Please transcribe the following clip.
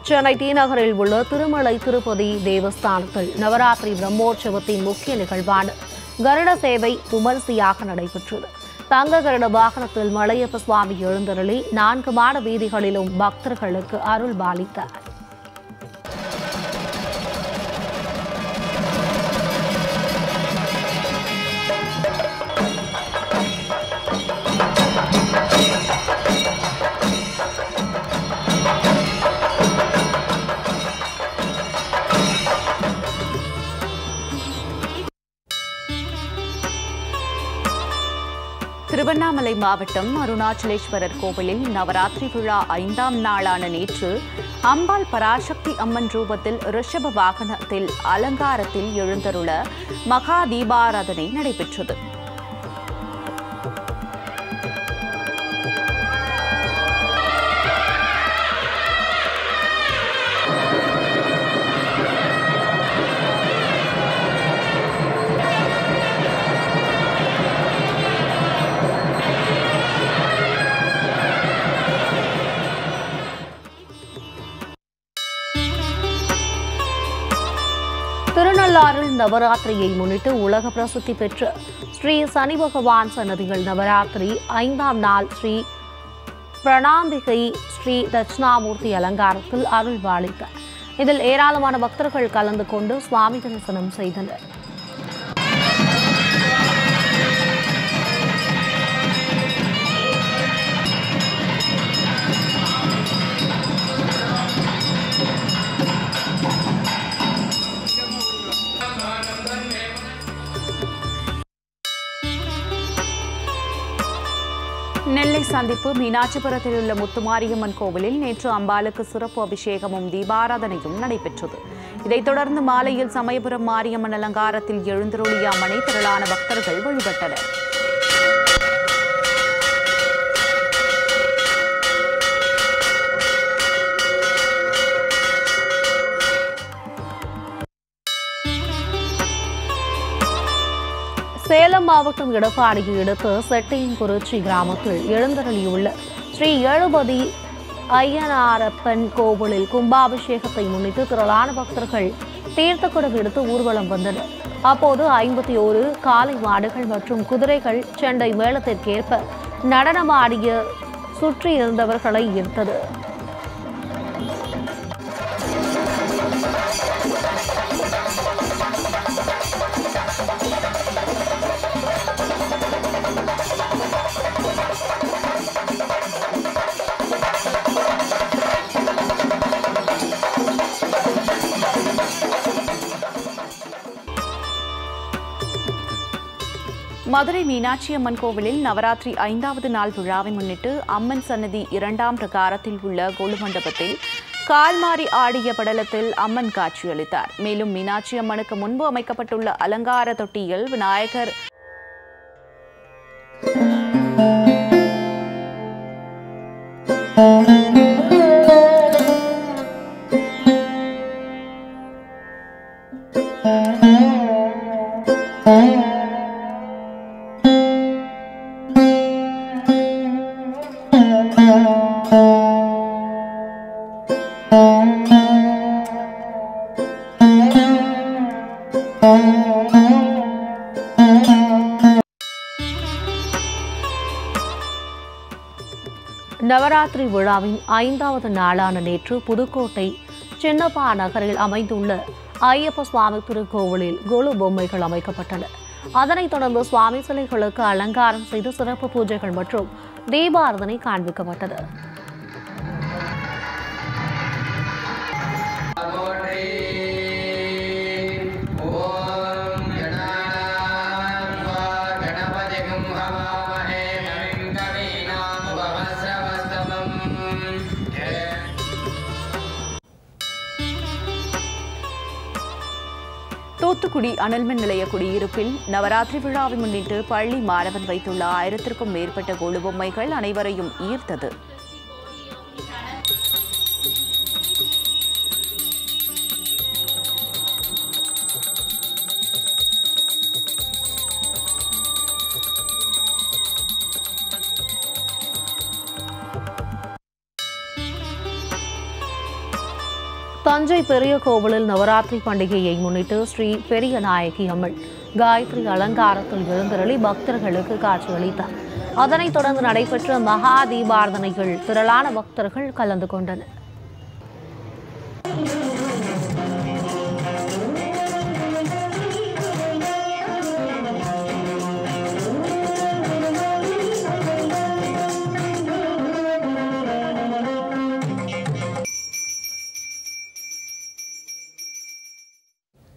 Chennai D நகரில் உள்ள திருமலை திருப்பதி தேவஸ்தானத்தில் நவராத்திரி பிரம்மோற்சவத்தின் முக்கிய நிகழ்வான கருட சேவை விமரிசையாக நடைபெற்றது தங்க கருட வாகனத்தில் மலையப்ப சுவாமி எழுந்தருளி நான்கு மாட வீதிகளிலும் பக்தர்களுக்கு அருள் பாலித்தார் திருவண்ணாமலை மாவட்டம் அருணாச்சலேஸ்வரர் கோவிலில் நவராத்திரி விழா ஐந்தாம் நாளான நேற்று அம்பாள் பராசக்தி அம்மன் ரூபத்தில் ரிஷப வாகனத்தில் அலங்காரத்தில் எழுந்தருள மகா தீபாராதனை நடைபெற்றது திருநள்ளாறில் நவராத்திரியை முன்னிட்டு உலக பிரசித்தி பெற்ற ஸ்ரீ சனி பகவான் சன்னதிகள் நவராத்திரி ஐந்தாம் நாள் ஸ்ரீ பிரணாம்பிகை ஸ்ரீ தட்சிணாமூர்த்தி அலங்காரத்தில் அருள் பாலித்தார் இதில் ஏராளமான பக்தர்கள் கலந்து கொண்டு சுவாமி தரிசனம் செய்தனர் நெல்லை சந்திப்பு மீனாட்சிபுரத்தில் உள்ள முத்துமாரியம்மன் கோவிலில் நேற்று அம்பாளுக்கு சிறப்பு அபிஷேகமும் தீபாராதனையும் நடைபெற்றது இதைத் தொடர்ந்து மாலையில் சமயபுரம் மாரியம்மன் அலங்காரத்தில் எழுந்தருளிய அம்மனை திரளான பக்தர்கள் வழிபட்டனர் சேலம் மாவட்டம் எடப்பாடியை அடுத்து செட்டியங்குறிச்சி கிராமத்தில் எழுந்தருளியுள்ள ஸ்ரீ எழுபதி ஐயனாரப்பன் கோவிலில் கும்பாபிஷேகத்தை முன்னிட்டு திரளான பக்தர்கள் தீர்த்தக்குடம் எடுத்து ஊர்வலம் வந்தனர் அப்போது ஐம்பத்தி ஓரு காளை மாடுகள் மற்றும் குதிரைகள் செண்டை மேளத்திற்கேற்ப நடனமாடிய சுற்றி இருந்தவர்களை ஈர்த்தது மதுரை மீனாட்சி அம்மன் கோவிலில் நவராத்திரி ஐந்தாவது நாள் விழாவை முன்னிட்டு அம்மன் சன்னதி இரண்டாம் பிரகாரத்தில் உள்ள கொலு மண்டபத்தில் கால்மாறி ஆடிய படலத்தில் அம்மன் காட்சியளித்தார் மேலும் மீனாட்சி அம்மனுக்கு முன்பு அமைக்கப்பட்டுள்ள அலங்கார தொட்டியில் விநாயகர் நவராத்திரி விழாவின் ஐந்தாவது நாளான நேற்று புதுக்கோட்டை சின்னப்பா நகரில் அமைந்துள்ள ஐயப்ப சுவாமி திருக்கோவிலில் கொலு பொம்மைகள் அமைக்கப்பட்டன அதனைத் தொடர்ந்து சுவாமி சிலைகளுக்கு அலங்காரம் செய்து சிறப்பு பூஜைகள் மற்றும் தீபாரதனை காண்பிக்கப்பட்டது ॐ गणानान्वा गणपतिं हवामहे कविं कवीनामुपमस्रवस्तमम् தூத்துக்குடி அனல்மின் நிலைய குடியிருப்பில் நவராத்திரி விழாவை முன்னிட்டு பள்ளி மாணவன் வைத்துள்ள ஆயிரத்திற்கும் மேற்பட்ட கொலு பொம்மைகள் அனைவரையும் ஈர்த்தது தஞ்சை பெரிய கோவிலில் நவராத்திரி பண்டிகையை முன்னிட்டு ஸ்ரீ பெரிய நாயகி அம்மன் காயத்ரி அலங்காரத்தில் எழுந்தருளி பக்தர்களுக்கு காட்சியளித்தார் அதனைத் தொடர்ந்து நடைபெற்ற மகா தீபாரதனைகள் திரளான பக்தர்கள் கலந்து கொண்டனர்